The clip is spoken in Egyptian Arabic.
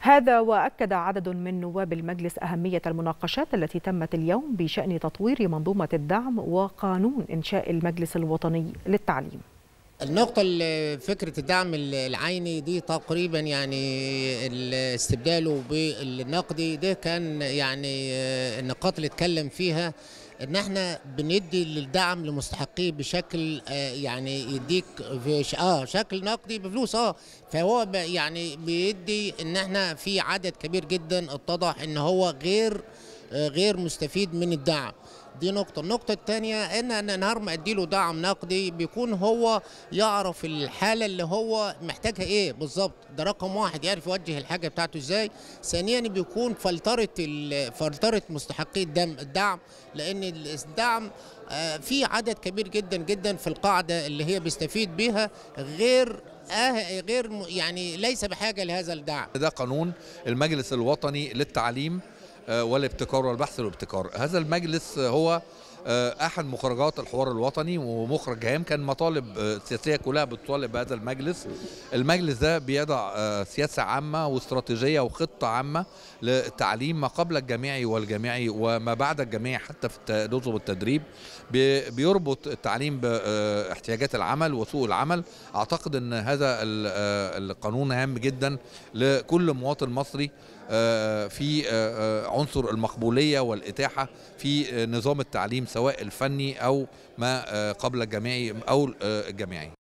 هذا وأكد عدد من نواب المجلس أهمية المناقشات التي تمت اليوم بشأن تطوير منظومة الدعم وقانون إنشاء المجلس الوطني للتعليم النقطة اللي فكرة الدعم العيني دي تقريبا يعني استبداله بالنقدي ده كان يعني النقاط اللي اتكلم فيها ان احنا بندي للدعم لمستحقيه بشكل آه يعني يديك في اه شكل نقدي بفلوس اه فهو يعني بيدي ان احنا في عدد كبير جدا اتضح ان هو غير آه غير مستفيد من الدعم دي نقطة، النقطة الثانية إن أنا نهار ما أدي له دعم نقدي بيكون هو يعرف الحالة اللي هو محتاجها إيه بالظبط، ده رقم واحد يعرف يوجه الحاجة بتاعته إزاي، ثانيا بيكون فلترة فلترة مستحقي الدعم الدعم لأن الدعم في عدد كبير جدا جدا في القاعدة اللي هي بيستفيد بيها غير آه غير يعني ليس بحاجة لهذا الدعم. ده قانون المجلس الوطني للتعليم والابتكار والبحث والابتكار هذا المجلس هو احد مخرجات الحوار الوطني ومخرج هام كان مطالب سياسيه كلها بتطالب بهذا المجلس المجلس ده بيضع سياسه عامه واستراتيجيه وخطه عامه للتعليم ما قبل الجامعي والجامعي وما بعد الجامعي حتى في نظم التدريب بيربط التعليم باحتياجات العمل وسوق العمل اعتقد ان هذا القانون هام جدا لكل مواطن مصري في عنصر المقبوليه والاتاحه في نظام التعليم سواء الفني او ما قبل الجامعي او الجامعي